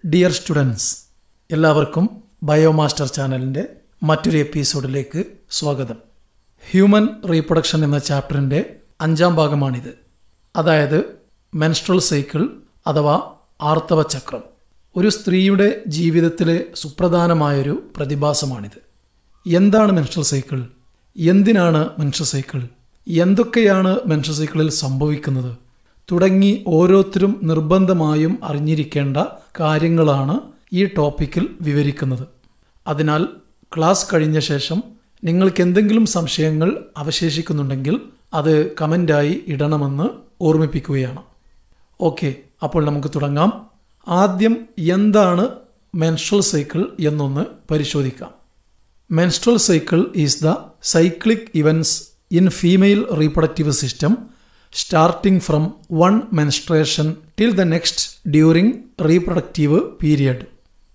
dear students എല്ലാവർക്കും ബയോമാസ്റ്റർ ചാനലിൻ്റെ മറ്റൊരു എപ്പിസോഡിലേക്ക് സ്വാഗതം ഹ്യൂമൻ റീപ്രൊഡക്ഷൻ എന്ന ചാപ്റ്ററിൻ്റെ അഞ്ചാം ഭാഗമാണിത് അതായത് മെൻസ്ട്രൽ സൈക്കിൾ അഥവാ ആർത്തവ ചക്രം ഒരു സ്ത്രീയുടെ ജീവിതത്തിലെ സുപ്രധാനമായൊരു പ്രതിഭാസമാണിത് എന്താണ് മെൻസ്ട്രൽ സൈക്കിൾ എന്തിനാണ് മെൻസ്ട്രൽ സൈക്കിൾ എന്തൊക്കെയാണ് മെൻസ്ട്രൽ സൈക്കിളിൽ സംഭവിക്കുന്നത് തുടങ്ങി ഓരോരുത്തരും നിർബന്ധമായും അറിഞ്ഞിരിക്കേണ്ട കാര്യങ്ങളാണ് ഈ ടോപ്പിക്കിൽ വിവരിക്കുന്നത് അതിനാൽ ക്ലാസ് കഴിഞ്ഞ ശേഷം നിങ്ങൾക്ക് എന്തെങ്കിലും സംശയങ്ങൾ അവശേഷിക്കുന്നുണ്ടെങ്കിൽ അത് കമൻ്റായി ഇടണമെന്ന് ഓർമ്മിപ്പിക്കുകയാണ് ഓക്കെ അപ്പോൾ നമുക്ക് തുടങ്ങാം ആദ്യം എന്താണ് മെൻസ്ട്രൽ സൈക്കിൾ എന്നൊന്ന് പരിശോധിക്കാം menstrual cycle is the cyclic events in female reproductive system starting from one menstruation till the next during reproductive period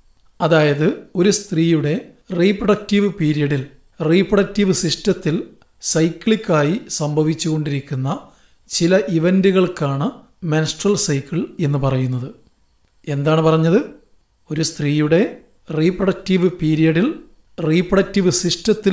അതായത് ഒരു സ്ത്രീയുടെ റീപ്രൊഡക്റ്റീവ് പീരിയഡിൽ റീപ്രൊഡക്റ്റീവ് സിസ്റ്റത്തിൽ സൈക്ലിക്കായി സംഭവിച്ചുകൊണ്ടിരിക്കുന്ന ചില ഇവൻറ്റുകൾക്കാണ് മെൻസ്ട്രൽ സൈക്കിൾ എന്ന് പറയുന്നത് എന്താണ് പറഞ്ഞത് ഒരു സ്ത്രീയുടെ റീപ്രൊഡക്റ്റീവ് പീരിയഡിൽ റീപ്രൊഡക്റ്റീവ് സിസ്റ്റത്തിൽ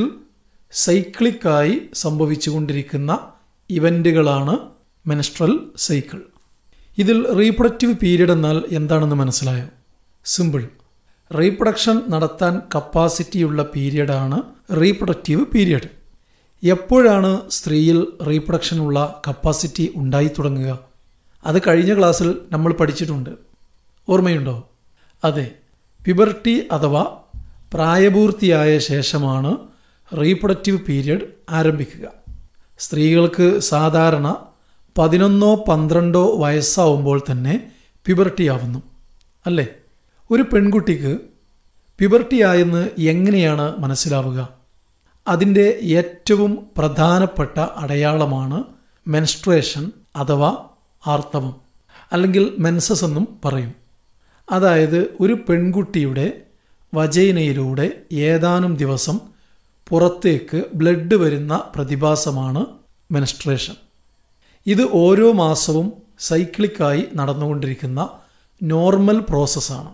സൈക്ലിക്കായി സംഭവിച്ചുകൊണ്ടിരിക്കുന്ന ഇവൻറ്റുകളാണ് മെൻസ്ട്രൽ സൈക്കിൾ ഇതിൽ റീപ്രൊഡക്റ്റീവ് പീരിയഡ് എന്നാൽ എന്താണെന്ന് മനസ്സിലായോ സിമ്പിൾ റീപ്രൊഡക്ഷൻ നടത്താൻ കപ്പാസിറ്റിയുള്ള പീരിയഡാണ് റീപ്രൊഡക്റ്റീവ് പീരിയഡ് എപ്പോഴാണ് സ്ത്രീയിൽ റീപ്രൊഡക്ഷനുള്ള കപ്പാസിറ്റി ഉണ്ടായി തുടങ്ങുക അത് കഴിഞ്ഞ ക്ലാസ്സിൽ നമ്മൾ പഠിച്ചിട്ടുണ്ട് ഓർമ്മയുണ്ടോ അതെ പ്യുബർട്ടി അഥവാ പ്രായപൂർത്തിയായ ശേഷമാണ് റീപ്രൊഡക്റ്റീവ് പീരിയഡ് ആരംഭിക്കുക സ്ത്രീകൾക്ക് സാധാരണ പതിനൊന്നോ പന്ത്രണ്ടോ വയസ്സാവുമ്പോൾ തന്നെ പ്യുബർട്ടി ആവുന്നു അല്ലേ ഒരു പെൺകുട്ടിക്ക് പ്യുബർട്ടി ആയെന്ന് എങ്ങനെയാണ് മനസ്സിലാവുക അതിൻ്റെ ഏറ്റവും പ്രധാനപ്പെട്ട അടയാളമാണ് മെൻസ്ട്രേഷൻ അഥവാ ആർത്തവം അല്ലെങ്കിൽ മെൻസസ് എന്നും പറയും അതായത് ഒരു പെൺകുട്ടിയുടെ വജൈനയിലൂടെ ഏതാനും ദിവസം പുറത്തേക്ക് ബ്ലഡ് വരുന്ന പ്രതിഭാസമാണ് മെൻസ്ട്രേഷൻ ഇത് ഓരോ മാസവും സൈക്ലിക്കായി നടന്നുകൊണ്ടിരിക്കുന്ന നോർമൽ പ്രോസസ്സാണ്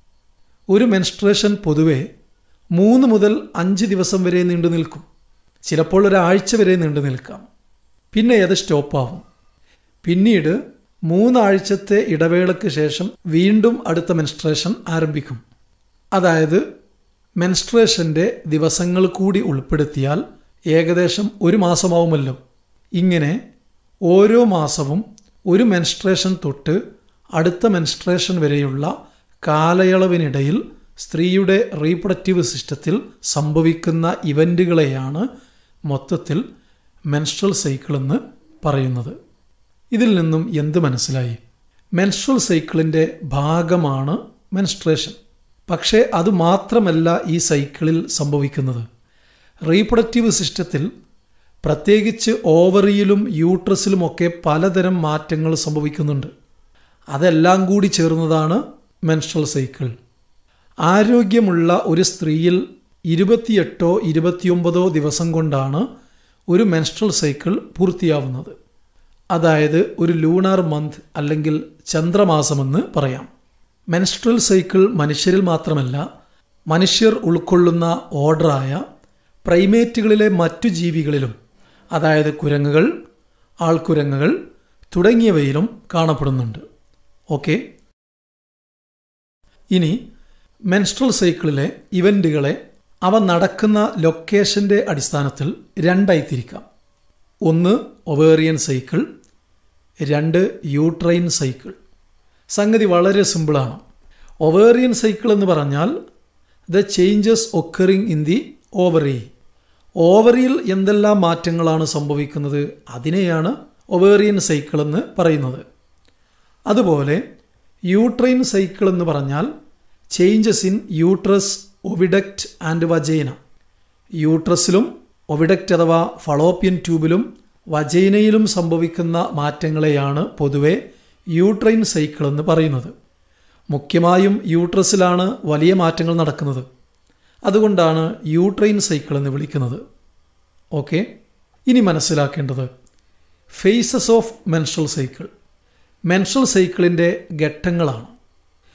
ഒരു മെൻസ്ട്രേഷൻ പൊതുവെ മൂന്ന് മുതൽ അഞ്ച് ദിവസം വരെ നീണ്ടു നിൽക്കും ചിലപ്പോൾ ഒരാഴ്ച വരെ നീണ്ടു നിൽക്കാം പിന്നെ അത് സ്റ്റോപ്പാവും പിന്നീട് മൂന്നാഴ്ചത്തെ ഇടവേളയ്ക്ക് ശേഷം വീണ്ടും അടുത്ത മെൻസ്ട്രേഷൻ ആരംഭിക്കും അതായത് മെൻസ്ട്രേഷൻ്റെ ദിവസങ്ങൾ കൂടി ഉൾപ്പെടുത്തിയാൽ ഏകദേശം ഒരു മാസമാവുമല്ലോ ഇങ്ങനെ ഓരോ മാസവും ഒരു മെൻസ്ട്രേഷൻ തൊട്ട് അടുത്ത മെൻസ്ട്രേഷൻ വരെയുള്ള കാലയളവിനിടയിൽ സ്ത്രീയുടെ റീപ്രൊഡക്റ്റീവ് സിസ്റ്റത്തിൽ സംഭവിക്കുന്ന ഇവൻറ്റുകളെയാണ് മൊത്തത്തിൽ മെൻസ്ട്രൽ സൈക്കിൾ എന്ന് പറയുന്നത് ഇതിൽ നിന്നും എന്ത് മനസ്സിലായി മെൻസ്ട്രൽ സൈക്കിളിൻ്റെ ഭാഗമാണ് മെൻസ്ട്രേഷൻ പക്ഷേ അത് മാത്രമല്ല ഈ സൈക്കിളിൽ സംഭവിക്കുന്നത് റീപ്രൊഡക്റ്റീവ് സിസ്റ്റത്തിൽ പ്രത്യേകിച്ച് ഓവറിയിലും യൂട്രസിലുമൊക്കെ പലതരം മാറ്റങ്ങൾ സംഭവിക്കുന്നുണ്ട് അതെല്ലാം കൂടി ചേർന്നതാണ് മെൻസ്ട്രൽ സൈക്കിൾ ആരോഗ്യമുള്ള ഒരു സ്ത്രീയിൽ ഇരുപത്തിയെട്ടോ ഇരുപത്തിയൊമ്പതോ ദിവസം കൊണ്ടാണ് ഒരു മെൻസ്ട്രൽ സൈക്കിൾ പൂർത്തിയാവുന്നത് അതായത് ഒരു ലൂണാർ മന്ത് അല്ലെങ്കിൽ ചന്ദ്രമാസമെന്ന് പറയാം മെൻസ്ട്രൽ സൈക്കിൾ മനുഷ്യരിൽ മാത്രമല്ല മനുഷ്യർ ഉൾക്കൊള്ളുന്ന ഓർഡറായ പ്രൈമേറ്റുകളിലെ മറ്റു ജീവികളിലും അതായത് കുരങ്ങുകൾ ആൾക്കുരങ്ങുകൾ തുടങ്ങിയവയിലും കാണപ്പെടുന്നുണ്ട് ഓക്കെ ഇനി മെൻസ്ട്രൽ സൈക്കിളിലെ ഇവൻറ്റുകളെ അവ നടക്കുന്ന ലൊക്കേഷൻ്റെ അടിസ്ഥാനത്തിൽ രണ്ടായി തിരിക്കാം ഒന്ന് ഒവേറിയൻ സൈക്കിൾ രണ്ട് യൂട്രൈൻ സൈക്കിൾ സംഗതി വളരെ സിമ്പിളാണ് ഒവേറിയൻ സൈക്കിൾ എന്ന് പറഞ്ഞാൽ the changes occurring in the ovary ഓവറിയിൽ എന്തെല്ലാം മാറ്റങ്ങളാണ് സംഭവിക്കുന്നത് അതിനെയാണ് ഒവേറിയൻ സൈക്കിൾ എന്ന് പറയുന്നത് അതുപോലെ യൂട്രൈൻ സൈക്കിൾ എന്ന് പറഞ്ഞാൽ changes in uterus oviduct and vagina യൂട്രസിലും ഒവിഡക്റ്റ് അഥവാ ഫളോപ്യൻ ട്യൂബിലും വജൈനയിലും സംഭവിക്കുന്ന മാറ്റങ്ങളെയാണ് പൊതുവെ യൂട്രൈൻ സൈക്കിൾ എന്ന് പറയുന്നത് മുഖ്യമായും യൂട്രസിലാണ് വലിയ മാറ്റങ്ങൾ നടക്കുന്നത് അതുകൊണ്ടാണ് യൂട്രൈൻ സൈക്കിൾ എന്ന് വിളിക്കുന്നത് ഓക്കെ ഇനി മനസ്സിലാക്കേണ്ടത് phases of menstrual cycle menstrual സൈക്കിളിൻ്റെ ഘട്ടങ്ങളാണ്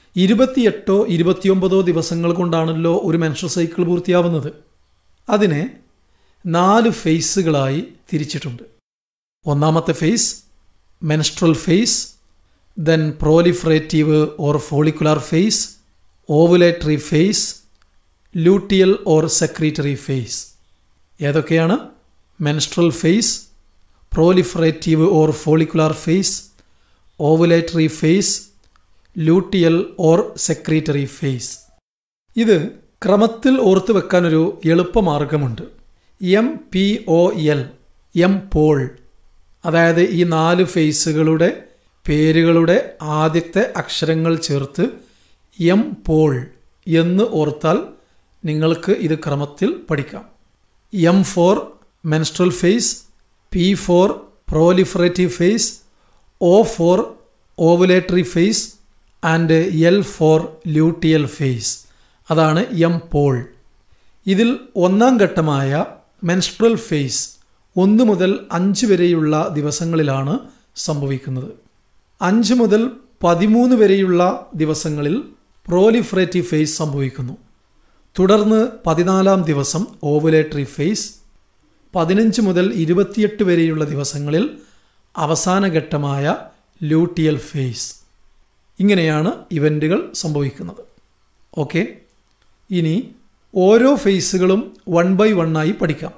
ഇരുപത്തിയെട്ടോ ഇരുപത്തിയൊമ്പതോ ദിവസങ്ങൾ കൊണ്ടാണല്ലോ ഒരു മെൻസ്ട്രൽ സൈക്കിൾ പൂർത്തിയാവുന്നത് അതിനെ നാല് ഫേസുകളായി തിരിച്ചിട്ടുണ്ട് ഒന്നാമത്തെ phase menstrual phase then proliferative or follicular phase ovulatory phase luteal or secretory phase ഏതൊക്കെയാണ് menstrual phase proliferative or follicular phase ovulatory phase luteal or secretory phase ഇത് ക്രമത്തിൽ ഓർത്തു വെക്കാനൊരു എളുപ്പമാർഗമുണ്ട് M P O L M pol അതായത് ഈ നാല് ഫേസുകളുടെ പേരുകളുടെ ആദ്യത്തെ അക്ഷരങ്ങൾ ചേർത്ത് എം പോൾ എന്ന് ഓർത്താൽ നിങ്ങൾക്ക് ഇത് ക്രമത്തിൽ പഠിക്കാം M for menstrual phase P for proliferative phase O for ovulatory phase and L for luteal phase അതാണ് എം പോൾ ഇതിൽ ഒന്നാം ഘട്ടമായ മെൻസ്ട്രൽ ഫേസ് ഒന്ന് മുതൽ അഞ്ച് വരെയുള്ള ദിവസങ്ങളിലാണ് സംഭവിക്കുന്നത് അഞ്ച് മുതൽ പതിമൂന്ന് വരെയുള്ള ദിവസങ്ങളിൽ പ്രോലിഫറേറ്റീവ് ഫേസ് സംഭവിക്കുന്നു തുടർന്ന് പതിനാലാം ദിവസം ഓവുലേറ്ററി ഫേസ് പതിനഞ്ച് മുതൽ ഇരുപത്തിയെട്ട് വരെയുള്ള ദിവസങ്ങളിൽ അവസാന ഘട്ടമായ ലൂട്ടിയൽ ഫേസ് ഇങ്ങനെയാണ് ഇവൻറ്റുകൾ സംഭവിക്കുന്നത് ഓക്കെ ഇനി ഓരോ ഫേസുകളും വൺ ബൈ വണ്ണായി പഠിക്കാം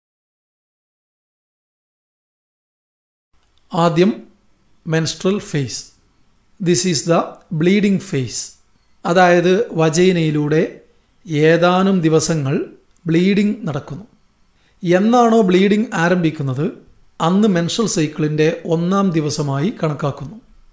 ആദ്യം menstrual phase this is the bleeding phase അതായത് വജൈനയിലൂടെ ഏതാനും ദിവസങ്ങൾ ബ്ലീഡിംഗ് നടക്കുന്നു എന്നാണോ ബ്ലീഡിംഗ് ആരംഭിക്കുന്നത് അന്ന് മെൻസ്ട്രൽ സൈക്കിളിൻ്റെ ഒന്നാം ദിവസമായി കണക്കാക്കുന്നു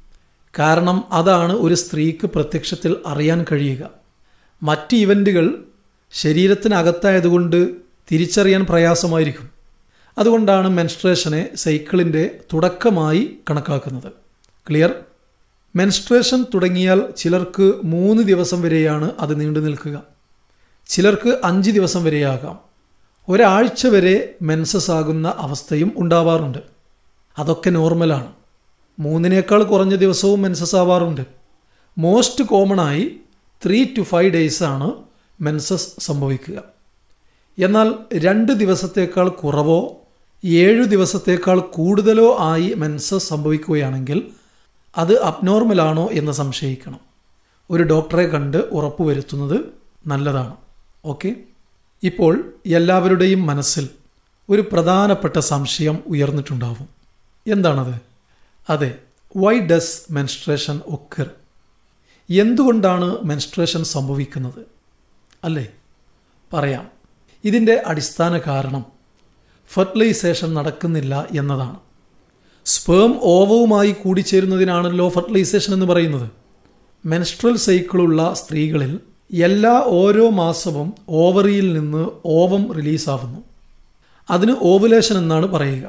കാരണം അതാണ് ഒരു സ്ത്രീക്ക് പ്രത്യക്ഷത്തിൽ അറിയാൻ കഴിയുക മറ്റ് ഇവൻറ്റുകൾ ശരീരത്തിനകത്തായതുകൊണ്ട് തിരിച്ചറിയാൻ പ്രയാസമായിരിക്കും അതുകൊണ്ടാണ് മെൻസ്ട്രേഷനെ സൈക്കിളിൻ്റെ തുടക്കമായി കണക്കാക്കുന്നത് ക്ലിയർ മെൻസ്ട്രേഷൻ തുടങ്ങിയാൽ ചിലർക്ക് മൂന്ന് ദിവസം വരെയാണ് അത് നീണ്ടു നിൽക്കുക ചിലർക്ക് അഞ്ച് ദിവസം വരെയാകാം ഒരാഴ്ച വരെ മെൻസസ് ആകുന്ന അവസ്ഥയും ഉണ്ടാവാറുണ്ട് അതൊക്കെ നോർമലാണ് മൂന്നിനേക്കാൾ കുറഞ്ഞ ദിവസവും മെൻസസ് ആവാറുണ്ട് മോസ്റ്റ് കോമൺ ആയി ത്രീ ടു ഫൈവ് ഡേയ്സ് ആണ് മെൻസസ് സംഭവിക്കുക എന്നാൽ രണ്ട് ദിവസത്തേക്കാൾ കുറവോ ഏഴു ദിവസത്തേക്കാൾ കൂടുതലോ ആയി മെൻസസ് സംഭവിക്കുകയാണെങ്കിൽ അത് അബ്നോർമലാണോ എന്ന് സംശയിക്കണം ഒരു ഡോക്ടറെ കണ്ട് ഉറപ്പുവരുത്തുന്നത് നല്ലതാണ് ഓക്കെ ഇപ്പോൾ എല്ലാവരുടെയും മനസ്സിൽ ഒരു പ്രധാനപ്പെട്ട സംശയം ഉയർന്നിട്ടുണ്ടാവും എന്താണത് അതെ വൈ ഡസ് മെൻസ്ട്രേഷൻ ഒക്കർ എന്തുകൊണ്ടാണ് മെൻസ്ട്രേഷൻ സംഭവിക്കുന്നത് അല്ലേ പറയാം ഇതിൻ്റെ അടിസ്ഥാന കാരണം ഫെർട്ടിലൈസേഷൻ നടക്കുന്നില്ല എന്നതാണ് സ്പേം ഓവവുമായി കൂടിച്ചേരുന്നതിനാണല്ലോ ഫെർട്ടിലൈസേഷൻ എന്ന് പറയുന്നത് മെൻസ്ട്രൽ സൈക്കിളുള്ള സ്ത്രീകളിൽ എല്ലാ ഓരോ മാസവും ഓവറിയിൽ നിന്ന് ഓവം റിലീസാവുന്നു അതിന് ഓവുലേഷൻ എന്നാണ് പറയുക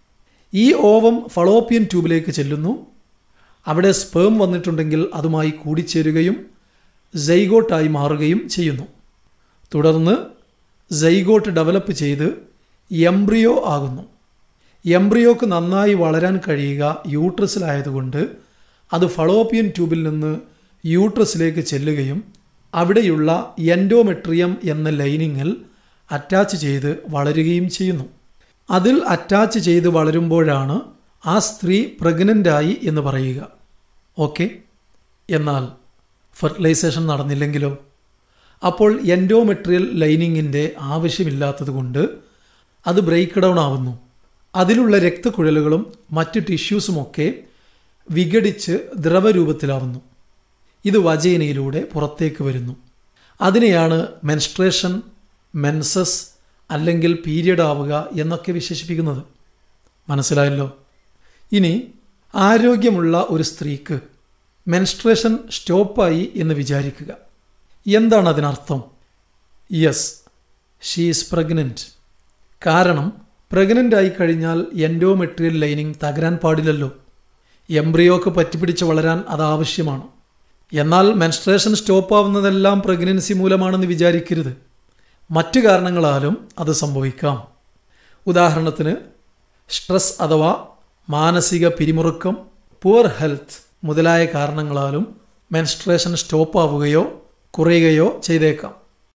ഈ ഓവം ഫളോപ്പിയൻ ട്യൂബിലേക്ക് ചെല്ലുന്നു അവിടെ സ്പേം വന്നിട്ടുണ്ടെങ്കിൽ അതുമായി കൂടിച്ചേരുകയും ജൈഗോട്ടായി മാറുകയും ചെയ്യുന്നു തുടർന്ന് ജൈഗോട്ട് ഡെവലപ്പ് ചെയ്ത് എംബ്രിയോ ആകുന്നു എംബ്രിയോക്ക് നന്നായി വളരാൻ കഴിയുക യൂട്രസിലായതുകൊണ്ട് അത് ഫളോപ്പിയൻ ട്യൂബിൽ നിന്ന് യൂട്രസിലേക്ക് ചെല്ലുകയും അവിടെയുള്ള എൻഡോമെട്രിയം എന്ന ലൈനിങ്ങിൽ അറ്റാച്ച് ചെയ്ത് വളരുകയും ചെയ്യുന്നു അതിൽ അറ്റാച്ച് ചെയ്ത് വളരുമ്പോഴാണ് ആ സ്ത്രീ പ്രഗ്നൻ്റായി എന്ന് പറയുക ഓക്കെ എന്നാൽ ഫെർട്ടിലൈസേഷൻ നടന്നില്ലെങ്കിലോ അപ്പോൾ എൻഡോമെട്രിയൽ ലൈനിങ്ങിൻ്റെ ആവശ്യമില്ലാത്തതുകൊണ്ട് അത് ബ്രേക്ക് ഡൗൺ ആവുന്നു അതിലുള്ള രക്തക്കുഴലുകളും മറ്റ് ടിഷ്യൂസുമൊക്കെ വിഘടിച്ച് ദ്രവരൂപത്തിലാവുന്നു ഇത് വജൈനയിലൂടെ പുറത്തേക്ക് വരുന്നു അതിനെയാണ് മെൻസ്ട്രേഷൻ മെൻസസ് അല്ലെങ്കിൽ പീരിയഡ് ആവുക എന്നൊക്കെ വിശേഷിപ്പിക്കുന്നത് മനസ്സിലായല്ലോ ഇനി ആരോഗ്യമുള്ള ഒരു സ്ത്രീക്ക് മെൻസ്ട്രേഷൻ സ്റ്റോപ്പായി എന്ന് വിചാരിക്കുക എന്താണ് അതിനർത്ഥം യെസ് ഷീ ഈസ് പ്രഗ്നൻറ്റ് കാരണം പ്രഗ്നൻ്റ് ആയി കഴിഞ്ഞാൽ എൻഡോമെട്രിയൽ ലൈനിങ് തകരാൻ പാടില്ലല്ലോ എംബ്രിയോക്ക് പറ്റിപ്പിടിച്ച് വളരാൻ അത് ആവശ്യമാണ് എന്നാൽ മെൻസ്ട്രേഷൻ സ്റ്റോപ്പ് ആവുന്നതെല്ലാം പ്രഗ്നൻസി മൂലമാണെന്ന് വിചാരിക്കരുത് മറ്റു കാരണങ്ങളാലും അത് സംഭവിക്കാം ഉദാഹരണത്തിന് സ്ട്രെസ് അഥവാ മാനസിക പിരിമുറുക്കം പുവർ ഹെൽത്ത് മുതലായ കാരണങ്ങളാലും മെൻസ്ട്രേഷൻ സ്റ്റോപ്പ് ആവുകയോ കുറയുകയോ ചെയ്തേക്കാം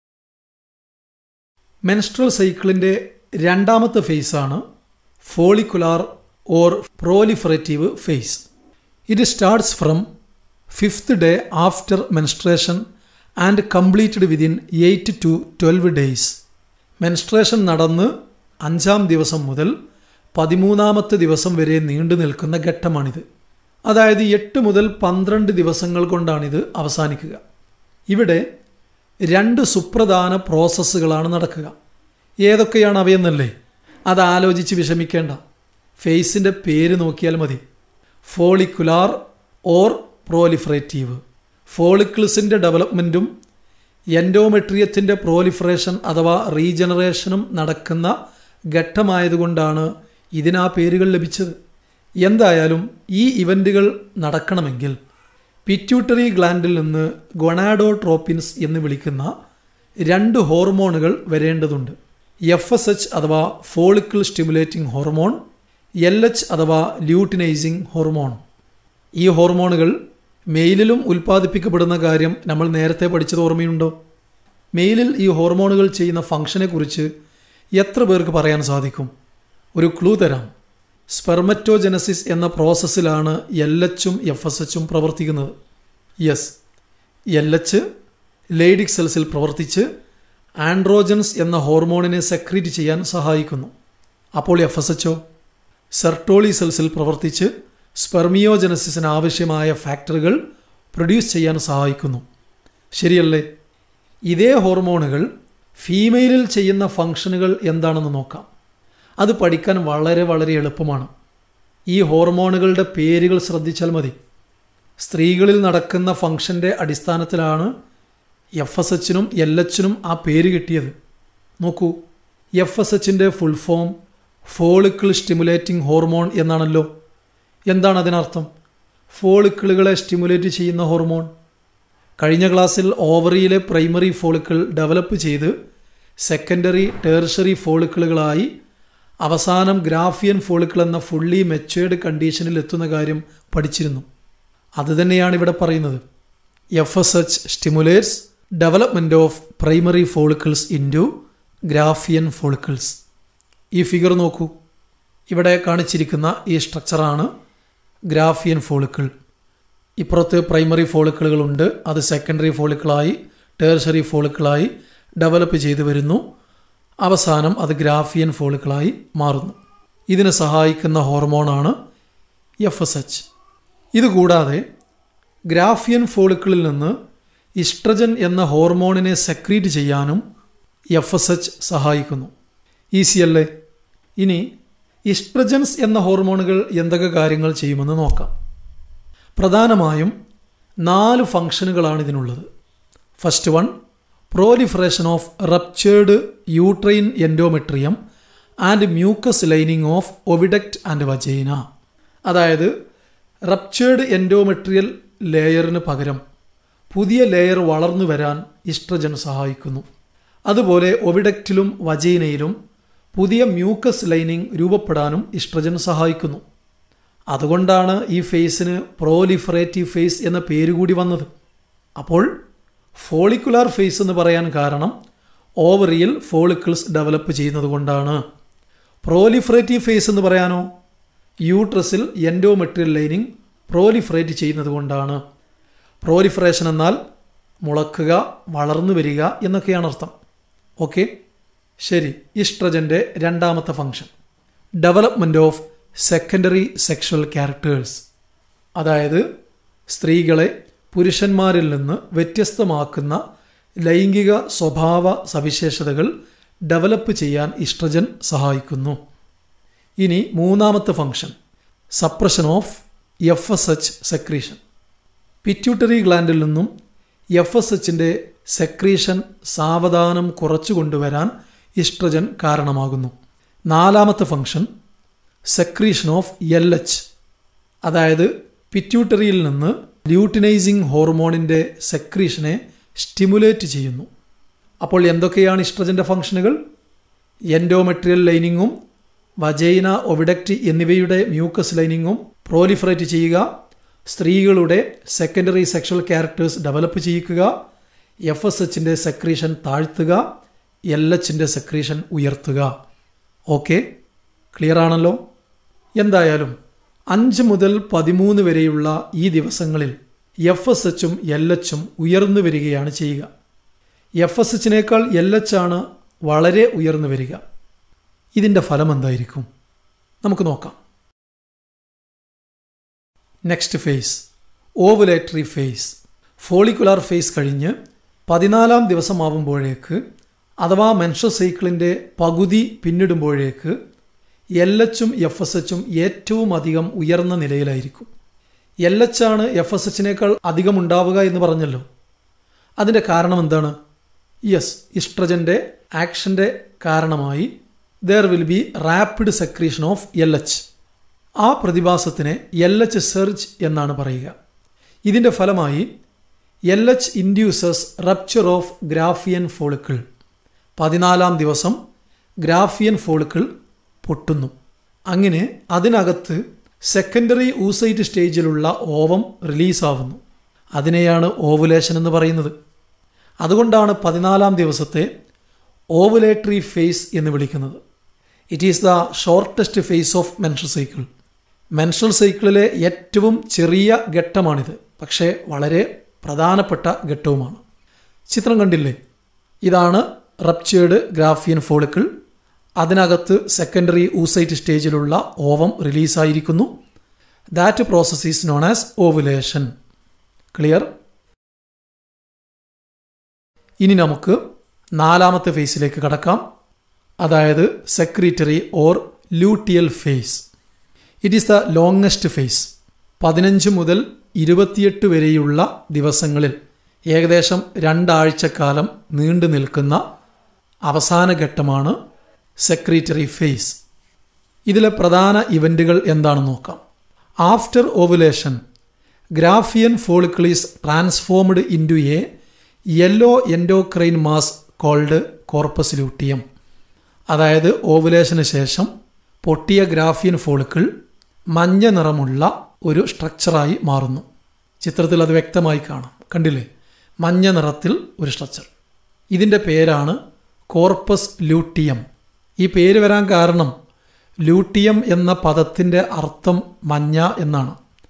മെൻസ്ട്രൽ സൈക്കിളിൻ്റെ രണ്ടാമത്തെ ഫേസാണ് follicular or proliferative phase it starts from fifth day after menstruation and completed within eight to twelve days menstruation നടന്ന് അഞ്ചാം ദിവസം മുതൽ പതിമൂന്നാമത്തെ ദിവസം വരെ നീണ്ടു നിൽക്കുന്ന ഘട്ടമാണിത് അതായത് എട്ട് മുതൽ പന്ത്രണ്ട് ദിവസങ്ങൾ കൊണ്ടാണിത് അവസാനിക്കുക ഇവിടെ രണ്ട് സുപ്രധാന പ്രോസസ്സുകളാണ് നടക്കുക ഏതൊക്കെയാണ് അവയെന്നല്ലേ അത് ആലോചിച്ച് വിഷമിക്കേണ്ട ഫേസിൻ്റെ പേര് നോക്കിയാൽ മതി ഫോളിക്കുലാർ ഓർ പ്രോലിഫറേറ്റീവ് ഫോളിക്കിൾസിൻ്റെ ഡെവലപ്മെൻറ്റും എൻഡോമെട്രിയത്തിൻ്റെ പ്രോലിഫറേഷൻ അഥവാ റീജനറേഷനും നടക്കുന്ന ഘട്ടമായതുകൊണ്ടാണ് ഇതിനാ പേരുകൾ ലഭിച്ചത് എന്തായാലും ഈ ഇവൻറ്റുകൾ നടക്കണമെങ്കിൽ പിറ്റ്യൂട്ടറി ഗ്ലാൻഡിൽ നിന്ന് ഗൊണാഡോട്രോപ്പിൻസ് എന്ന് വിളിക്കുന്ന രണ്ട് ഹോർമോണുകൾ വരേണ്ടതുണ്ട് എഫ് എസ് എച്ച് അഥവാ follicle stimulating hormone L H അഥവാ ല്യൂട്ടിനൈസിംഗ് ഹോർമോൺ ഈ ഹോർമോണുകൾ മെയിലിലും ഉൽപ്പാദിപ്പിക്കപ്പെടുന്ന കാര്യം നമ്മൾ നേരത്തെ പഠിച്ചത് ഓർമ്മയുണ്ടോ മെയിലിൽ ഈ ഹോർമോണുകൾ ചെയ്യുന്ന ഫംഗ്ഷനെക്കുറിച്ച് എത്ര പേർക്ക് പറയാൻ സാധിക്കും ഒരു ക്ലൂ തരാം സ്പെർമറ്റോജനസിസ് എന്ന പ്രോസസ്സിലാണ് എൽ എച്ചും എഫ് എസ് എച്ചും പ്രവർത്തിക്കുന്നത് യെസ് എൽ എച്ച് ലേഡിക് സെൽസിൽ പ്രവർത്തിച്ച് ആൻഡ്രോജൻസ് എന്ന ഹോർമോണിനെ സെക്രീറ്റ് ചെയ്യാൻ സഹായിക്കുന്നു അപ്പോൾ എഫ് എസ് എച്ചോ സെർട്ടോളി സെൽസിൽ പ്രവർത്തിച്ച് സ്പെർമിയോജനസിസിന് ആവശ്യമായ ഫാക്ടറുകൾ പ്രൊഡ്യൂസ് ചെയ്യാൻ സഹായിക്കുന്നു ശരിയല്ലേ ഇതേ ഹോർമോണുകൾ ഫീമെയിലിൽ ചെയ്യുന്ന ഫംഗ്ഷനുകൾ എന്താണെന്ന് നോക്കാം അത് പഠിക്കാൻ വളരെ വളരെ എളുപ്പമാണ് ഈ ഹോർമോണുകളുടെ പേരുകൾ ശ്രദ്ധിച്ചാൽ മതി സ്ത്രീകളിൽ നടക്കുന്ന ഫംഗ്ഷൻ്റെ അടിസ്ഥാനത്തിലാണ് എഫ് എസ് എച്ചിനും എൽ എച്ചിനും ആ പേര് കിട്ടിയത് നോക്കൂ എഫ് എസ് എച്ചിൻ്റെ full form follicle stimulating hormone എന്നാണല്ലോ എന്താണ് അതിനർത്ഥം ഫോളിക്കിളുകളെ സ്റ്റിമുലേറ്റ് ചെയ്യുന്ന ഹോർമോൺ കഴിഞ്ഞ ക്ലാസ്സിൽ ഓവറിയിലെ പ്രൈമറി ഫോളിക്കിൾ ഡെവലപ്പ് ചെയ്ത് സെക്കൻഡറി ടേർഷറി ഫോളിക്കിളുകളായി അവസാനം ഗ്രാഫിയൻ ഫോളിക്കിൾ എന്ന ഫുള്ളി മെച്ചേർഡ് കണ്ടീഷനിൽ എത്തുന്ന കാര്യം പഠിച്ചിരുന്നു അതുതന്നെയാണ് ഇവിടെ പറയുന്നത് F S H stimulates development of primary follicles into Graafian follicles ഈ ഫിഗർ നോക്കൂ ഇവിടെ കാണിച്ചിരിക്കുന്ന ഈ സ്ട്രക്ചറാണ് ഗ്രാഫിയൻ ഫോളിക്കിൾ ഇപ്പുറത്ത് പ്രൈമറി ഫോളിക്കിളുകളുണ്ട് അത് സെക്കൻഡറി ഫോളിക്കിളായി ടേർഷറി ഫോളിക്കിളായി ഡെവലപ്പ് ചെയ്തു വരുന്നു അവസാനം അത് ഗ്രാഫിയൻ ഫോളിക്കിളായി മാറുന്നു ഇതിനെ സഹായിക്കുന്ന ഹോർമോണാണ് എഫ് എസ് എച്ച് ഇതുകൂടാതെ ഗ്രാഫിയൻ ഫോളിക്കിളിൽ നിന്ന് ഇസ്ട്രജൻ എന്ന ഹോർമോണിനെ സെക്രീറ്റ് ചെയ്യാനും എഫ് എസ് എച്ച് സഹായിക്കുന്നു ഈസി അല്ലേ ഇനി ഇസ്ട്രജൻസ് എന്ന ഹോർമോണുകൾ എന്തൊക്കെ കാര്യങ്ങൾ ചെയ്യുമെന്ന് നോക്കാം പ്രധാനമായും നാല് ഫംഗ്ഷനുകളാണ് ഇതിനുള്ളത് first one proliferation of ruptured uterine endometrium and mucus lining of oviduct and vagina അതായത് റപ്ചേർഡ് എൻഡോമെട്രിയൽ ലെയറിന് പകരം പുതിയ ലെയർ വളർന്നു വരാൻ ഇസ്ട്രജൻ സഹായിക്കുന്നു അതുപോലെ ഒവിഡക്റ്റിലും വജൈനയിലും പുതിയ മ്യൂക്കസ് ലൈനിങ് രൂപപ്പെടാനും ഇസ്ട്രജൻ സഹായിക്കുന്നു അതുകൊണ്ടാണ് ഈ ഫേസിന് പ്രോലിഫറേറ്റീവ് ഫേസ് എന്ന പേര് കൂടി വന്നത് അപ്പോൾ ഫോളിക്കുലാർ ഫേസ് എന്ന് പറയാൻ കാരണം ഓവറിയിൽ ഫോളിക്കിൾസ് ഡെവലപ്പ് ചെയ്യുന്നത് കൊണ്ടാണ് പ്രോലിഫറേറ്റീവ് ഫേസ് എന്ന് പറയാനോ യൂട്രസിൽ എൻഡോമെട്രിയൽ ലൈനിങ് പ്രോലിഫറേറ്റ് ചെയ്യുന്നത് കൊണ്ടാണ് പ്രോലിഫറേഷൻ എന്നാൽ മുളക്കുക വളർന്നു വരിക എന്നൊക്കെയാണ് അർത്ഥം ഓക്കെ ശരി ഇസ്ട്രജൻ്റെ രണ്ടാമത്തെ function development of secondary sexual characters അതായത് സ്ത്രീകളെ പുരുഷന്മാരിൽ നിന്ന് വ്യത്യസ്തമാക്കുന്ന ലൈംഗിക സ്വഭാവ സവിശേഷതകൾ ഡെവലപ്പ് ചെയ്യാൻ ഇസ്ട്രജൻ സഹായിക്കുന്നു ഇനി മൂന്നാമത്തെ function suppression of F S H secretion pituitary ഗ്ലാൻഡിൽ നിന്നും എഫ് എസ് എച്ചിൻ്റെ സെക്രീഷൻ സാവധാനം കുറച്ചു കൊണ്ടുവരാൻ ഇസ്ട്രജൻ കാരണമാകുന്നു നാലാമത്തെ function secretion of L H അതായത് പിറ്റ്യൂട്ടറിയിൽ നിന്ന് ല്യൂട്ടിനൈസിംഗ് ഹോർമോണിൻ്റെ സെക്രീഷനെ സ്റ്റിമുലേറ്റ് ചെയ്യുന്നു അപ്പോൾ എന്തൊക്കെയാണ് ഇസ്ട്രജൻ്റെ ഫംഗ്ഷനുകൾ എൻഡോമെട്രിയൽ ലൈനിങ്ങും വജൈന ഒവിഡക്റ്റ് എന്നിവയുടെ മ്യൂക്കസ് ലൈനിങ്ങും പ്രോലിഫറേറ്റ് ചെയ്യുക സ്ത്രീകളുടെ സെക്കൻഡറി സെക്ഷൽ ക്യാരക്ടേഴ്സ് ഡെവലപ്പ് ചെയ്യിക്കുക എഫ് എസ് എച്ചിൻ്റെ സെക്രീഷൻ താഴ്ത്തുക എൽ എച്ചിൻ്റെ സെക്രീഷൻ ഉയർത്തുക ഓക്കെ ക്ലിയർ ആണല്ലോ എന്തായാലും അഞ്ച് മുതൽ പതിമൂന്ന് വരെയുള്ള ഈ ദിവസങ്ങളിൽ എഫ് എസ് എച്ചും എൽ എച്ചും ഉയർന്നു വരികയാണ് ചെയ്യുക എഫ് എസ് എച്ചിനേക്കാൾ എൽ എച്ച് ആണ് വളരെ ഉയർന്നു വരിക ഇതിൻ്റെ ഫലം എന്തായിരിക്കും നമുക്ക് നോക്കാം next phase ovulatory phase follicular phase കഴിഞ്ഞ് പതിനാലാം ദിവസമാവുമ്പോഴേക്ക് അഥവാ മെൻഷ സൈക്കിളിൻ്റെ പകുതി പിന്നിടുമ്പോഴേക്ക് എൽ എച്ചും എഫ് എസ് എച്ചും ഏറ്റവും അധികം ഉയർന്ന നിലയിലായിരിക്കും എൽ എച്ച് ആണ് എഫ് എസ് എച്ചിനേക്കാൾ അധികം ഉണ്ടാവുക എന്ന് പറഞ്ഞല്ലോ അതിൻ്റെ കാരണം എന്താണ് യെസ് ഇസ്ട്രജൻ്റെ ആക്ഷൻ്റെ കാരണമായി there will be rapid secretion of L H ആ പ്രതിഭാസത്തിനെ എൽ എച്ച് സെർച്ച് എന്നാണ് പറയുക ഇതിൻ്റെ ഫലമായി L H induces rupture of Graafian follicle പതിനാലാം ദിവസം ഗ്രാഫിയൻ ഫോളിക്കിൾ പൊട്ടുന്നു അങ്ങനെ അതിനകത്ത് സെക്കൻഡറി ഊസൈറ്റ് സ്റ്റേജിലുള്ള ഓവം റിലീസാവുന്നു അതിനെയാണ് ഓവുലേഷൻ എന്ന് പറയുന്നത് അതുകൊണ്ടാണ് പതിനാലാം ദിവസത്തെ ഓവുലേറ്ററി ഫേസ് എന്ന് വിളിക്കുന്നത് it is the shortest phase of menstrual cycle menstrual സൈക്കിളിലെ ഏറ്റവും ചെറിയ ഘട്ടമാണിത് പക്ഷേ വളരെ പ്രധാനപ്പെട്ട ഘട്ടവുമാണ് ചിത്രം കണ്ടില്ലേ ഇതാണ് റപ്ചേർഡ് ഗ്രാഫിയൻ ഫോളിക്കിൾ അതിനകത്ത് സെക്കൻഡറി ഊസൈറ്റ് സ്റ്റേജിലുള്ള ഓവം റിലീസായിരിക്കുന്നു that process is known as ovulation clear ഇനി നമുക്ക് നാലാമത്തെ ഫേസിലേക്ക് കടക്കാം അതായത് secretory or luteal phase it is the longest phase പതിനഞ്ച് മുതൽ ഇരുപത്തിയെട്ട് വരെയുള്ള ദിവസങ്ങളിൽ ഏകദേശം രണ്ടാഴ്ചക്കാലം നീണ്ടു നിൽക്കുന്ന അവസാന ഘട്ടമാണ് സെക്രീറ്ററി ഫേസ് ഇതിലെ പ്രധാന ഇവൻറ്റുകൾ എന്താണെന്ന് നോക്കാം after ovulation Graafian follicle is transformed into a yellow endocrine mass called corpus luteum അതായത് ഓവുലേഷന് ശേഷം പൊട്ടിയ ഗ്രാഫിയൻ ഫോളിക്കിൾ മഞ്ഞ നിറമുള്ള ഒരു സ്ട്രക്ചറായി മാറുന്നു ചിത്രത്തിൽ അത് വ്യക്തമായി കാണാം കണ്ടില്ലേ മഞ്ഞ നിറത്തിൽ ഒരു സ്ട്രക്ചർ ഇതിൻ്റെ പേരാണ് കോർപ്പസ് ലൂട്ടിയം ഈ പേര് വരാൻ കാരണം ലൂട്ടിയം എന്ന പദത്തിൻ്റെ അർത്ഥം മഞ്ഞ എന്നാണ്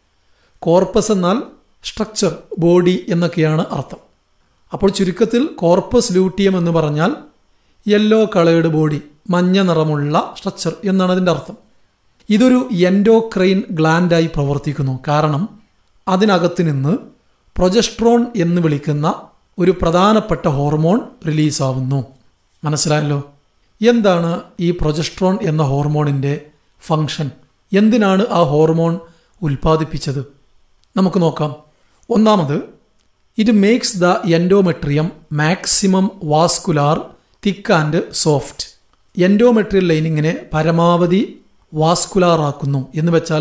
കോർപ്പസ് എന്നാൽ സ്ട്രക്ചർ ബോഡി എന്നൊക്കെയാണ് അർത്ഥം അപ്പോൾ ചുരുക്കത്തിൽ കോർപ്പസ് ലൂട്ടിയം എന്ന് പറഞ്ഞാൽ യെല്ലോ കളേർഡ് ബോഡി മഞ്ഞ നിറമുള്ള സ്ട്രക്ചർ എന്നാണ് അതിൻ്റെ അർത്ഥം ഇതൊരു എൻഡോക്രൈൻ ഗ്ലാൻഡായി പ്രവർത്തിക്കുന്നു കാരണം അതിനകത്ത് നിന്ന് പ്രൊജസ്ട്രോൺ എന്ന് വിളിക്കുന്ന ഒരു പ്രധാനപ്പെട്ട ഹോർമോൺ റിലീസാവുന്നു മനസ്സിലായല്ലോ എന്താണ് ഈ പ്രൊജസ്ട്രോൺ എന്ന ഹോർമോണിൻ്റെ ഫങ്ഷൻ എന്തിനാണ് ആ ഹോർമോൺ ഉൽപ്പാദിപ്പിച്ചത് നമുക്ക് നോക്കാം ഒന്നാമത് it makes the endometrium maximum vascular thick and soft endometrial ലൈനിങ്ങിനെ പരമാവധി വാസ്കുലാർ ആക്കുന്നു എന്ന് വെച്ചാൽ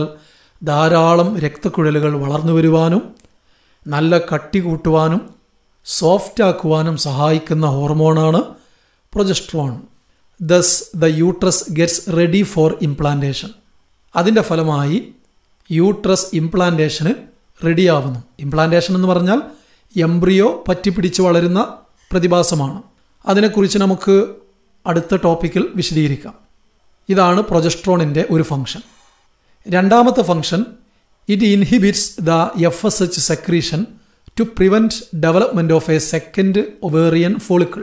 ധാരാളം രക്തക്കുഴലുകൾ വളർന്നു വരുവാനും നല്ല കട്ടി കൂട്ടുവാനും സോഫ്റ്റ് ആക്കുവാനും സഹായിക്കുന്ന ഹോർമോണാണ് progesterone thus the uterus gets ready for implantation അതിൻ്റെ ഫലമായി യൂട്രസ് ഇംപ്ലാന്റേഷന് റെഡിയാവുന്നു ഇംപ്ലാന്റേഷൻ എന്ന് പറഞ്ഞാൽ എംബ്രിയോ പറ്റിപ്പിടിച്ച് വളരുന്ന പ്രതിഭാസമാണ് അതിനെക്കുറിച്ച് നമുക്ക് അടുത്ത ടോപ്പിക്കിൽ വിശദീകരിക്കാം ഇതാണ് പ്രൊജസ്ട്രോണിൻ്റെ ഒരു ഫംഗ്ഷൻ രണ്ടാമത്തെ function it inhibits the F S H secretion to prevent development of a second ovarian follicle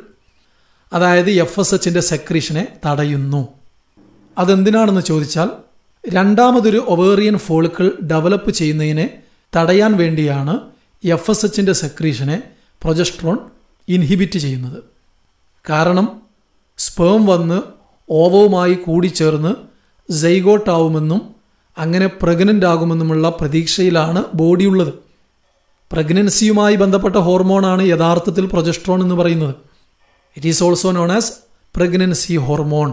അതായത് എഫ് എസ് എച്ചിൻ്റെ സെക്രീഷനെ തടയുന്നു അതെന്തിനാണെന്ന് ചോദിച്ചാൽ രണ്ടാമതൊരു ഒവേറിയൻ ഫോളിക്കിൾ ഡെവലപ്പ് ചെയ്യുന്നതിനെ തടയാൻ വേണ്ടിയാണ് എഫ് എസ് എച്ചിൻ്റെ സെക്രീഷനെ പ്രൊജസ്ട്രോൺ ഇൻഹിബിറ്റ് ചെയ്യുന്നത് കാരണം സ്പേം വന്ന് ഓവവുമായി കൂടിച്ചേർന്ന് സൈഗോട്ടാവുമെന്നും അങ്ങനെ പ്രഗ്നൻ്റ് ആകുമെന്നുമുള്ള പ്രതീക്ഷയിലാണ് ബോഡിയുള്ളത് പ്രഗ്നൻസിയുമായി ബന്ധപ്പെട്ട ഹോർമോണാണ് യഥാർത്ഥത്തിൽ പ്രൊജസ്ട്രോൺ എന്ന് പറയുന്നത് it is also known as pregnancy hormone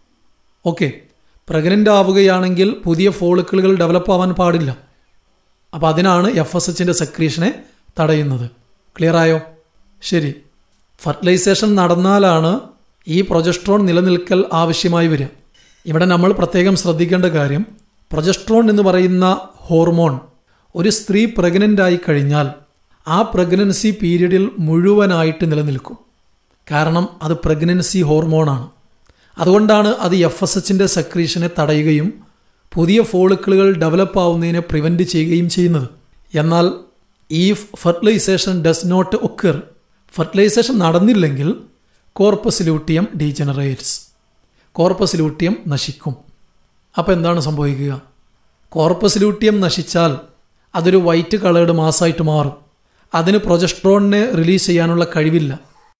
okay pregnant ആവുകയാണെങ്കിൽ പുതിയ ഫോളിക്കിളുകൾ ഡെവലപ്പ് ആവാൻ പാടില്ല അപ്പോൾ അതിനാണ് എഫ് എസ് എച്ചിൻ്റെ സെക്രീഷനെ തടയുന്നത് ക്ലിയർ ആയോ ശരി ഫർട്ടിലൈസേഷൻ നടന്നാലാണ് ഈ പ്രൊജസ്ട്രോൺ നിലനിൽക്കൽ ആവശ്യമായി വരിക ഇവിടെ നമ്മൾ പ്രത്യേകം ശ്രദ്ധിക്കേണ്ട കാര്യം പ്രൊജസ്ട്രോൺ എന്ന് പറയുന്ന ഹോർമോൺ ഒരു സ്ത്രീ പ്രഗ്നൻ്റ് ആയി കഴിഞ്ഞാൽ ആ പ്രഗ്നൻസി പീരീഡിൽ മുഴുവനായിട്ട് നിലനിൽക്കും കാരണം അത് പ്രഗ്നൻസി ഹോർമോണാണ് അതുകൊണ്ടാണ് അത് എഫ് എസ് എച്ചിൻ്റെ സെക്രീഷനെ തടയുകയും പുതിയ ഫോളിക്കിളുകൾ ഡെവലപ്പ് ആവുന്നതിനെ പ്രിവെൻറ്റ് ചെയ്യുകയും ചെയ്യുന്നത് എന്നാൽ ഈ fertilization does not occur fertilization നടന്നില്ലെങ്കിൽ corpus luteum degenerates corpus luteum നശിക്കും അപ്പോൾ എന്താണ് സംഭവിക്കുക കോർപ്പസ് ലൂട്ടിയം നശിച്ചാൽ അതൊരു വൈറ്റ് കളേർഡ് മാസമായിട്ട് മാറും അതിന് പ്രൊജസ്ട്രോണിനെ റിലീസ് ചെയ്യാനുള്ള കഴിവില്ല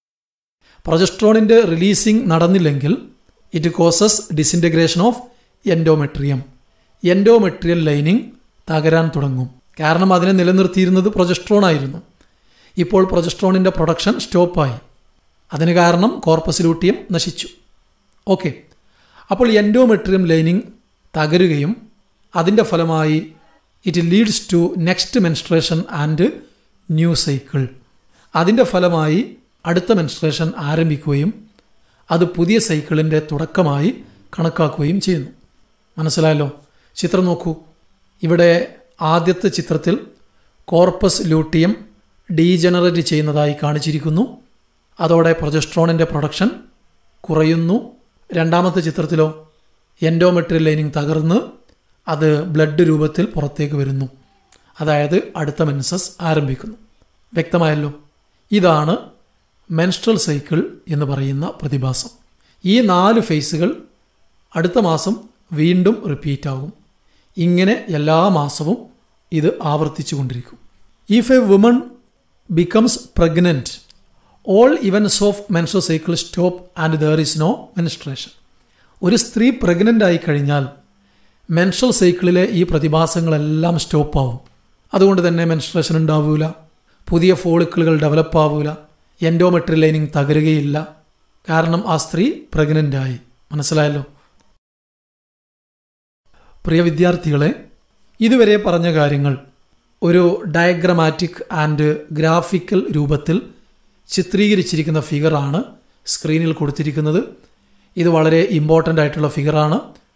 പ്രൊജസ്ട്രോണിൻ്റെ റിലീസിംഗ് നടന്നില്ലെങ്കിൽ it causes disintegration of endometrium endometrial lining തകരാൻ തുടങ്ങും കാരണം അതിനെ നിലനിർത്തിയിരുന്നത് പ്രൊജസ്ട്രോൺ ആയിരുന്നു ഇപ്പോൾ പ്രൊജസ്ട്രോണിൻ്റെ പ്രൊഡക്ഷൻ സ്റ്റോപ്പായി അതിന് കാരണം കോർപ്പസ് ലൂട്ടിയം നശിച്ചു ഓക്കെ അപ്പോൾ എൻഡോമെട്രിയം ലൈനിങ് തകരുകയും അതിൻ്റെ ഫലമായി it leads to next menstruation and new cycle അതിൻ്റെ ഫലമായി അടുത്ത മെൻസ്ട്രേഷൻ ആരംഭിക്കുകയും അത് പുതിയ സൈക്കിളിൻ്റെ തുടക്കമായി കണക്കാക്കുകയും ചെയ്യുന്നു മനസ്സിലായല്ലോ ചിത്രം നോക്കൂ ഇവിടെ ആദ്യത്തെ ചിത്രത്തിൽ കോർപ്പസ് ലൂട്ടിയം ഡീജനറേറ്റ് ചെയ്യുന്നതായി കാണിച്ചിരിക്കുന്നു അതോടെ പ്രൊജസ്ട്രോണിൻ്റെ പ്രൊഡക്ഷൻ കുറയുന്നു രണ്ടാമത്തെ ചിത്രത്തിലോ എൻഡോമെട്രിയൽ ലൈനിങ് തകർന്ന് അത് ബ്ലഡ് രൂപത്തിൽ പുറത്തേക്ക് വരുന്നു അതായത് അടുത്ത മെൻസസ് ആരംഭിക്കുന്നു വ്യക്തമായല്ലോ ഇതാണ് മെൻസ്ട്രൽ സൈക്കിൾ എന്ന് പറയുന്ന പ്രതിഭാസം ഈ നാല് ഫേസുകൾ അടുത്ത മാസം വീണ്ടും റിപ്പീറ്റ് ആകും ഇങ്ങനെ എല്ലാ മാസവും ഇത് ആവർത്തിച്ചു കൊണ്ടിരിക്കും if a woman becomes pregnant all events of menstrual cycle stop and there is no menstruation ഒരു സ്ത്രീ പ്രഗ്നൻ്റ് ആയി കഴിഞ്ഞാൽ മെൻസ്ട്രൽ സൈക്കിളിലെ ഈ പ്രതിഭാസങ്ങളെല്ലാം സ്റ്റോപ്പാവും അതുകൊണ്ട് തന്നെ മെൻസ്ട്രേഷൻ ഉണ്ടാവില്ല പുതിയ ഫോളിക്കിളുകൾ ഡെവലപ്പ് ആവില്ല എൻഡോമെട്രി ലൈനിങ് തകരുകയില്ല കാരണം ആ സ്ത്രീ പ്രഗ്നൻ്റ് ആയി മനസ്സിലായല്ലോ പ്രിയ വിദ്യാർത്ഥികളെ ഇതുവരെ പറഞ്ഞ കാര്യങ്ങൾ ഒരു ഡയഗ്രമാറ്റിക് ആൻഡ് ഗ്രാഫിക്കൽ രൂപത്തിൽ ചിത്രീകരിച്ചിരിക്കുന്ന ഫിഗറാണ് സ്ക്രീനിൽ കൊടുത്തിരിക്കുന്നത് ഇത് വളരെ ഇമ്പോർട്ടൻ്റ് ആയിട്ടുള്ള ഫിഗറാണ്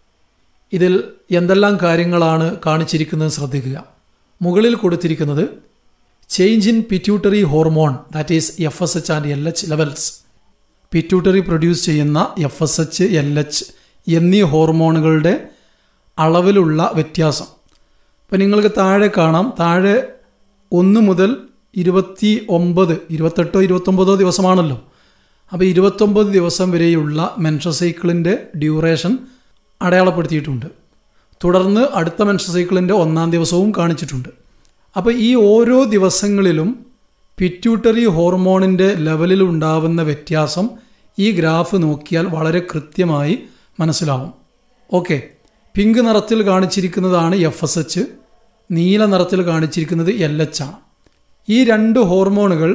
ഇതിൽ എന്തെല്ലാം കാര്യങ്ങളാണ് കാണിച്ചിരിക്കുന്നത് ശ്രദ്ധിക്കുക മുകളിൽ കൊടുത്തിരിക്കുന്നത് change in pituitary hormone that is F S H and L H levels pituitary produce ചെയ്യുന്ന F S H L H എന്നീ ഹോർമോണുകളുടെ അളവിലുള്ള വ്യത്യാസം ഇപ്പം നിങ്ങൾക്ക് താഴെ കാണാം താഴെ ഒന്ന് മുതൽ ഇരുപത്തി ഒമ്പത് ഇരുപത്തെട്ടോ ഇരുപത്തൊമ്പതോ ദിവസമാണല്ലോ അപ്പോൾ ഇരുപത്തൊമ്പത് ദിവസം വരെയുള്ള മെൻഷ സൈക്കിളിൻ്റെ ഡ്യൂറേഷൻ അടയാളപ്പെടുത്തിയിട്ടുണ്ട് തുടർന്ന് അടുത്ത മെൻഷ സൈക്കിളിൻ്റെ ഒന്നാം ദിവസവും കാണിച്ചിട്ടുണ്ട് അപ്പോൾ ഈ ഓരോ ദിവസങ്ങളിലും പിറ്റ്യൂട്ടറി ഹോർമോണിൻ്റെ ലെവലിൽ ഉണ്ടാവുന്ന വ്യത്യാസം ഈ ഗ്രാഫ് നോക്കിയാൽ വളരെ കൃത്യമായി മനസ്സിലാവും ഓക്കെ പിങ്ക് നിറത്തിൽ കാണിച്ചിരിക്കുന്നതാണ് എഫ് എസ് എച്ച് നീല നിറത്തിൽ കാണിച്ചിരിക്കുന്നത് എൽ എച്ച് ആണ് ഈ രണ്ട് ഹോർമോണുകൾ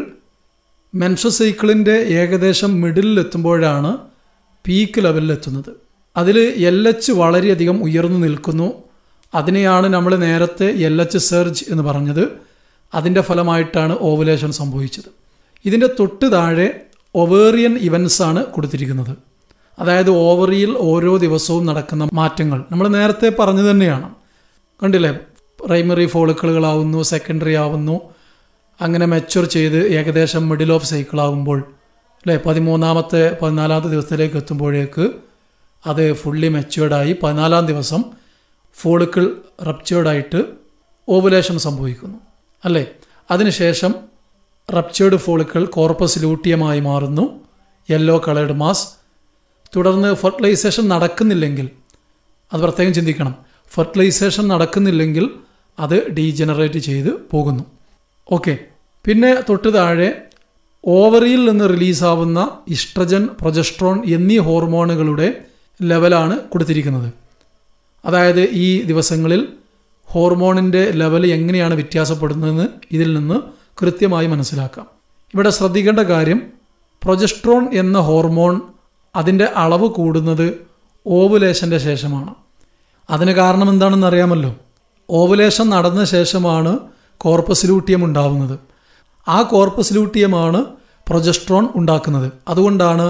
മെൻഷ സൈക്കിളിൻ്റെ ഏകദേശം മിഡിലിൽ എത്തുമ്പോഴാണ് പീക്ക് ലെവലിൽ എത്തുന്നത് അതിൽ എൽ എച്ച് വളരെയധികം ഉയർന്നു നിൽക്കുന്നു അതിനെയാണ് നമ്മൾ നേരത്തെ എൽ എച്ച് സെർജ് എന്ന് പറഞ്ഞത് അതിൻ്റെ ഫലമായിട്ടാണ് ഓവുലേഷൻ സംഭവിച്ചത് ഇതിൻ്റെ തൊട്ട് താഴെ ഒവേറിയൻ ഇവൻസ് ആണ് കൊടുത്തിരിക്കുന്നത് അതായത് ഓവറിയിൽ ഓരോ ദിവസവും നടക്കുന്ന മാറ്റങ്ങൾ നമ്മൾ നേരത്തെ പറഞ്ഞു തന്നെയാണ് കണ്ടില്ലേ പ്രൈമറി ഫോളിക്കിളുകളാവുന്നു സെക്കൻഡറി ആവുന്നു അങ്ങനെ മെച്ചുവർ ചെയ്ത് ഏകദേശം മിഡിൽ ഓഫ് സൈക്കിൾ ആകുമ്പോൾ അല്ലേ പതിമൂന്നാമത്തെ പതിനാലാമത്തെ ദിവസത്തിലേക്ക് എത്തുമ്പോഴേക്ക് അത് ഫുള്ളി മെച്ചുവേർഡായി പതിനാലാം ദിവസം ഫോളിക്കിൾ റപ്ചേർഡായിട്ട് ഓവുലേഷൻ സംഭവിക്കുന്നു അല്ലേ അതിനുശേഷം റപ്ചേർഡ് ഫോളിക്കിൾ കോർപ്പസ് ലൂട്ടിയമായി മാറുന്നു യെല്ലോ കളേർഡ് മാസ് തുടർന്ന് ഫെർട്ടിലൈസേഷൻ നടക്കുന്നില്ലെങ്കിൽ അത് പ്രത്യേകം ചിന്തിക്കണം ഫെർട്ടിലൈസേഷൻ നടക്കുന്നില്ലെങ്കിൽ അത് ഡീജനറേറ്റ് ചെയ്ത് പോകുന്നു ഓക്കെ പിന്നെ തൊട്ട് താഴെ ഓവറിയിൽ നിന്ന് റിലീസാവുന്ന ഇസ്ട്രജൻ പ്രൊജസ്ട്രോൺ എന്നീ ഹോർമോണുകളുടെ ലെവലാണ് കൊടുത്തിരിക്കുന്നത് അതായത് ഈ ദിവസങ്ങളിൽ ഹോർമോണിൻ്റെ ലെവൽ എങ്ങനെയാണ് വ്യത്യാസപ്പെടുന്നതെന്ന് ഇതിൽ നിന്ന് കൃത്യമായി മനസ്സിലാക്കാം ഇവിടെ ശ്രദ്ധിക്കേണ്ട കാര്യം പ്രൊജസ്ട്രോൺ എന്ന ഹോർമോൺ അതിൻ്റെ അളവ് കൂടുന്നത് ഓവുലേഷൻ്റെ ശേഷമാണ് അതിന് കാരണം എന്താണെന്ന് അറിയാമല്ലോ ഓവുലേഷൻ നടന്ന ശേഷമാണ് കോർപ്പസ് ലൂട്ടിയം ഉണ്ടാവുന്നത് ആ കോർപ്പസ് ലൂട്ടിയമാണ് പ്രൊജസ്ട്രോൺ ഉണ്ടാക്കുന്നത് അതുകൊണ്ടാണ്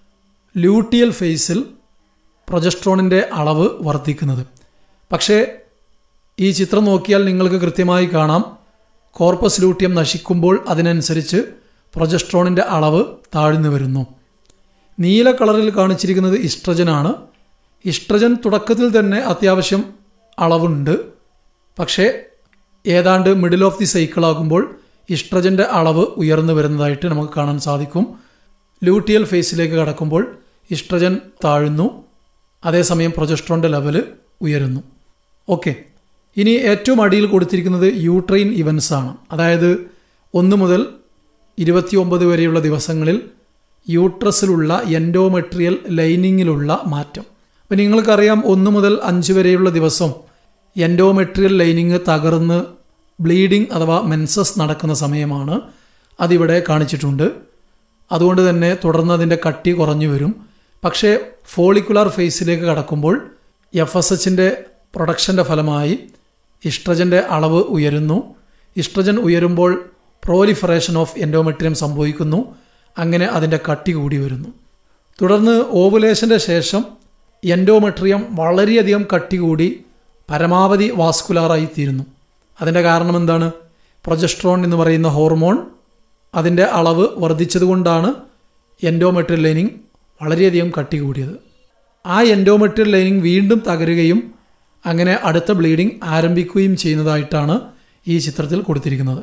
ലൂട്ടിയൽ ഫേസിൽ പ്രൊജസ്ട്രോണിൻ്റെ അളവ് വർദ്ധിക്കുന്നത് പക്ഷേ ഈ ചിത്രം നോക്കിയാൽ നിങ്ങൾക്ക് കൃത്യമായി കാണാം കോർപ്പസ് ലൂട്ടിയം നശിക്കുമ്പോൾ അതിനനുസരിച്ച് പ്രൊജസ്ട്രോണിൻ്റെ അളവ് താഴ്ന്നു വരുന്നു നീല കളറിൽ കാണിച്ചിരിക്കുന്നത് ഇസ്ട്രജനാണ് ഇസ്ട്രജൻ തുടക്കത്തിൽ തന്നെ അത്യാവശ്യം അളവുണ്ട് പക്ഷേ ഏതാണ്ട് മിഡിൽ ഓഫ് ദി സൈക്കിൾ ആകുമ്പോൾ ഇസ്ട്രജൻ്റെ അളവ് ഉയർന്നു വരുന്നതായിട്ട് നമുക്ക് കാണാൻ സാധിക്കും ലൂട്ടിയൽ ഫേസിലേക്ക് കടക്കുമ്പോൾ ഇസ്ട്രജൻ താഴുന്നു അതേസമയം പ്രൊജസ്ട്രോണിൻ്റെ ലെവൽ ഉയരുന്നു ഓക്കെ ഇനി ഏറ്റവും അടിയിൽ കൊടുത്തിരിക്കുന്നത് യൂട്രെയിൻ ഇവൻസ് ആണ് അതായത് ഒന്ന് മുതൽ ഇരുപത്തിയൊമ്പത് വരെയുള്ള ദിവസങ്ങളിൽ യൂട്രസിലുള്ള എൻഡോമെട്രിയൽ ലൈനിങ്ങിലുള്ള മാറ്റം അപ്പം നിങ്ങൾക്കറിയാം ഒന്ന് മുതൽ അഞ്ച് വരെയുള്ള ദിവസം എൻഡോമെട്രിയൽ ലൈനിങ് തകർന്ന് ബ്ലീഡിംഗ് അഥവാ മെൻസസ് നടക്കുന്ന സമയമാണ് അതിവിടെ കാണിച്ചിട്ടുണ്ട് അതുകൊണ്ട് തന്നെ തുടർന്ന് അതിൻ്റെ കട്ടി കുറഞ്ഞു വരും പക്ഷേ ഫോളിക്കുലാർ ഫേസിലേക്ക് കടക്കുമ്പോൾ എഫ് എസ് എച്ചിൻ്റെ പ്രൊഡക്ഷൻ്റെ ഫലമായി ഇസ്ട്രജൻ്റെ അളവ് ഉയരുന്നു ഇസ്ട്രജൻ ഉയരുമ്പോൾ പ്രോലിഫറേഷൻ ഓഫ് എൻഡോമെട്രിയം സംഭവിക്കുന്നു അങ്ങനെ അതിൻ്റെ കട്ടി കൂടി വരുന്നു തുടർന്ന് ഓവുലേഷൻ്റെ ശേഷം എൻഡോമെട്രിയം വളരെയധികം കട്ടി കൂടി പരമാവധി വാസ്കുലാറായി തീരുന്നു അതിൻ്റെ കാരണം എന്താണ് പ്രൊജസ്ട്രോൺ എന്ന് പറയുന്ന ഹോർമോൺ അതിൻ്റെ അളവ് വർദ്ധിച്ചതുകൊണ്ടാണ് എൻഡോമെട്രിയൽ ലൈനിങ് വളരെയധികം കട്ടി കൂടിയത് ആ എൻഡോമെട്രിയൽ ലൈനിങ് വീണ്ടും തകരുകയും അങ്ങനെ അടുത്ത ബ്ലീഡിംഗ് ആരംഭിക്കുകയും ചെയ്യുന്നതായിട്ടാണ് ഈ ചിത്രത്തിൽ കൊടുത്തിരിക്കുന്നത്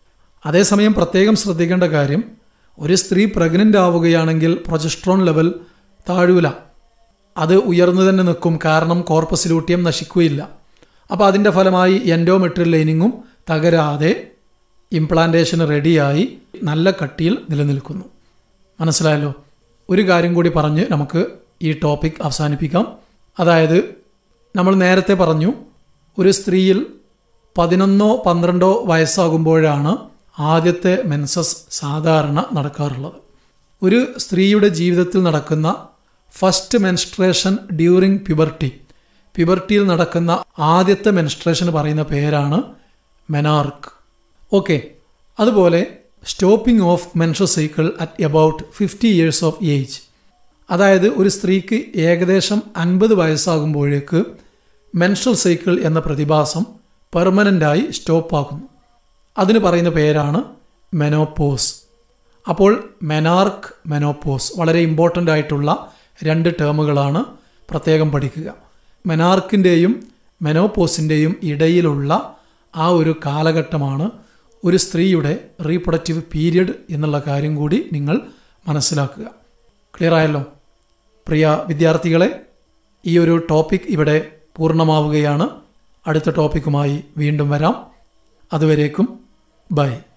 അതേസമയം പ്രത്യേകം ശ്രദ്ധിക്കേണ്ട കാര്യം ഒരു സ്ത്രീ പ്രഗ്നൻ്റ് ആവുകയാണെങ്കിൽ പ്രൊജസ്ട്രോൺ ലെവൽ താഴൂല അത് ഉയർന്നു തന്നെ നിൽക്കും കാരണം കോർപ്പസ് ലൂട്ടിയം നശിക്കുകയില്ല അപ്പോൾ അതിൻ്റെ ഫലമായി എൻഡോമെട്രിയൽ ലൈനിങ്ങും തകരാതെ ഇംപ്ലാന്റേഷൻ റെഡിയായി നല്ല കട്ടിയിൽ നിലനിൽക്കുന്നു മനസ്സിലായല്ലോ ഒരു കാര്യം കൂടി പറഞ്ഞ് നമുക്ക് ഈ ടോപ്പിക് അവസാനിപ്പിക്കാം അതായത് നമ്മൾ നേരത്തെ പറഞ്ഞു ഒരു സ്ത്രീയിൽ പതിനൊന്നോ പന്ത്രണ്ടോ വയസ്സാകുമ്പോഴാണ് ആദ്യത്തെ മെൻസസ് സാധാരണ നടക്കാറുള്ളത് ഒരു സ്ത്രീയുടെ ജീവിതത്തിൽ നടക്കുന്ന ഫസ്റ്റ് മെൻസ്ട്രേഷൻ ഡ്യൂറിങ് പ്യുബർട്ടി പ്യുബർട്ടിയിൽ നടക്കുന്ന ആദ്യത്തെ മെൻസ്ട്രേഷൻ പറയുന്ന പേരാണ് മെനാർക്ക് ഓക്കെ അതുപോലെ stopping of menstrual cycle at about fifty years of age അതായത് ഒരു സ്ത്രീക്ക് ഏകദേശം അൻപത് വയസ്സാകുമ്പോഴേക്ക് മെൻഷൽ സൈക്കിൾ എന്ന പ്രതിഭാസം പെർമനൻ്റായി സ്റ്റോപ്പാകുന്നു അതിന് പറയുന്ന പേരാണ് മെനോപോസ് അപ്പോൾ മെനാർക്ക് മെനോപോസ് വളരെ ഇമ്പോർട്ടൻ്റ് ആയിട്ടുള്ള രണ്ട് ടേമുകളാണ് പ്രത്യേകം പഠിക്കുക മെനാർക്കിൻ്റെയും മെനോപോസിൻ്റെയും ഇടയിലുള്ള ആ ഒരു കാലഘട്ടമാണ് ഒരു സ്ത്രീയുടെ റീപ്രൊഡക്റ്റീവ് പീരിയഡ് എന്നുള്ള കാര്യം കൂടി നിങ്ങൾ മനസ്സിലാക്കുക ക്ലിയർ ആയല്ലോ പ്രിയ വിദ്യാർത്ഥികളെ ഈ ഒരു ടോപ്പിക് ഇവിടെ പൂർണ്ണമാവുകയാണ് അടുത്ത ടോപ്പിക്കുമായി വീണ്ടും വരാം അതുവരേക്കും ബൈ